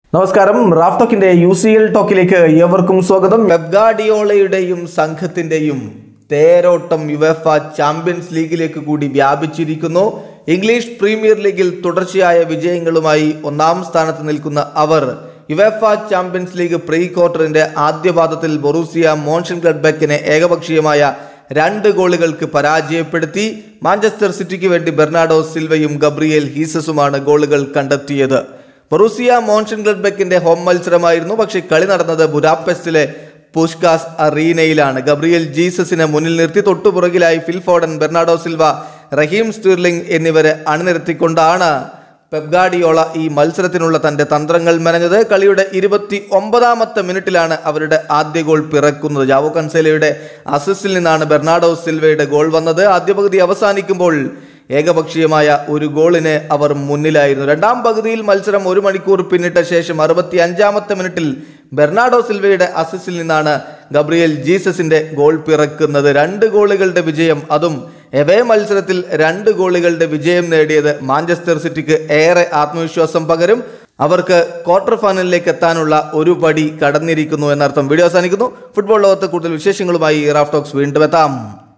നമസ്കാരം റാഫ് ടോക്കിന്റെ യു സി എൽ ടോക്കിലേക്ക് ഏവർക്കും സ്വാഗതം വെബ്ഗാഡിയോളയുടെയും സംഘത്തിന്റെയും തേരോട്ടം യുവഫ ചാമ്പ്യൻസ് ലീഗിലേക്ക് കൂടി വ്യാപിച്ചിരിക്കുന്നു ഇംഗ്ലീഷ് പ്രീമിയർ ലീഗിൽ തുടർച്ചയായ വിജയങ്ങളുമായി ഒന്നാം സ്ഥാനത്ത് നിൽക്കുന്ന അവർ യുവഫ ചാമ്പ്യൻസ് ലീഗ് പ്രീ ക്വാർട്ടറിന്റെ ആദ്യ പാദത്തിൽ ബൊറൂസിയ മോൺഷൻ ഗ്ലഡ്ബെക്കിനെ ഏകപക്ഷീയമായ രണ്ട് ഗോളുകൾക്ക് പരാജയപ്പെടുത്തി മാഞ്ചസ്റ്റർ സിറ്റിക്ക് വേണ്ടി ബെർണാഡോ സിൽവയും ഗബ്രിയേൽ ഹീസസുമാണ് ഗോളുകൾ കണ്ടെത്തിയത് ബൊറൂസിയ മോൺഷൻ ഗ്ലഡ്ബെക്കിന്റെ ഹോം മത്സരമായിരുന്നു പക്ഷേ കളി നടന്നത് ബുഡാപെസ്റ്റിലെ പുഷ്കാസ് അറീനയിലാണ് ഗബ്രിയൽ ജീസസിനെ മുന്നിൽ നിർത്തി തൊട്ടുപുറകിലായി Phil Foden Bernardo Silva Raheem Sterling എന്നിവരെ അണിനിരത്തിക്കൊണ്ടാണ് പെപ്ഗാഡിയോള ഈ മത്സരത്തിനുള്ള തന്റെ തന്ത്രങ്ങൾ മെനഞ്ഞത് കളിയുടെ ഇരുപത്തി ഒമ്പതാമത്തെ മിനിറ്റിലാണ് അവരുടെ ആദ്യ ഗോൾ പിറക്കുന്നത് ജാവോ കൻസേലയുടെ അസിസ്റ്റിൽ നിന്നാണ് ബെർണാഡോ സിൽവയുടെ ഗോൾ വന്നത് ആദ്യ പകുതി അവസാനിക്കുമ്പോൾ ഏകപക്ഷീയമായ ഒരു ഗോളിന് അവർ മുന്നിലായിരുന്നു രണ്ടാം പകുതിയിൽ മത്സരം ഒരു മണിക്കൂർ പിന്നിട്ട ശേഷം അറുപത്തി അഞ്ചാമത്തെ മിനിറ്റിൽ ബെർണാഡോ സിൽവയുടെ അസിസ്റ്റിൽ നിന്നാണ് ഗബ്രിയൽ ജീസസിന്റെ ഗോൾ പിറക്കുന്നത് രണ്ട് ഗോളുകളുടെ വിജയം അതും എവേ മത്സരത്തിൽ രണ്ട് ഗോളുകളുടെ വിജയം നേടിയത് മാഞ്ചസ്റ്റർ സിറ്റിക്ക് ഏറെ ആത്മവിശ്വാസം പകരും അവർക്ക് ക്വാർട്ടർ ഫൈനലിലേക്ക് എത്താനുള്ള ഒരു പടി കടന്നിരിക്കുന്നു എന്നർത്ഥം വീഡിയോ അവസാനിക്കുന്നു ഫുട്ബോൾ ലോകത്ത് കൂടുതൽ വിശേഷങ്ങളുമായി റാഫ് ടോക്സ് വീണ്ടും എത്താം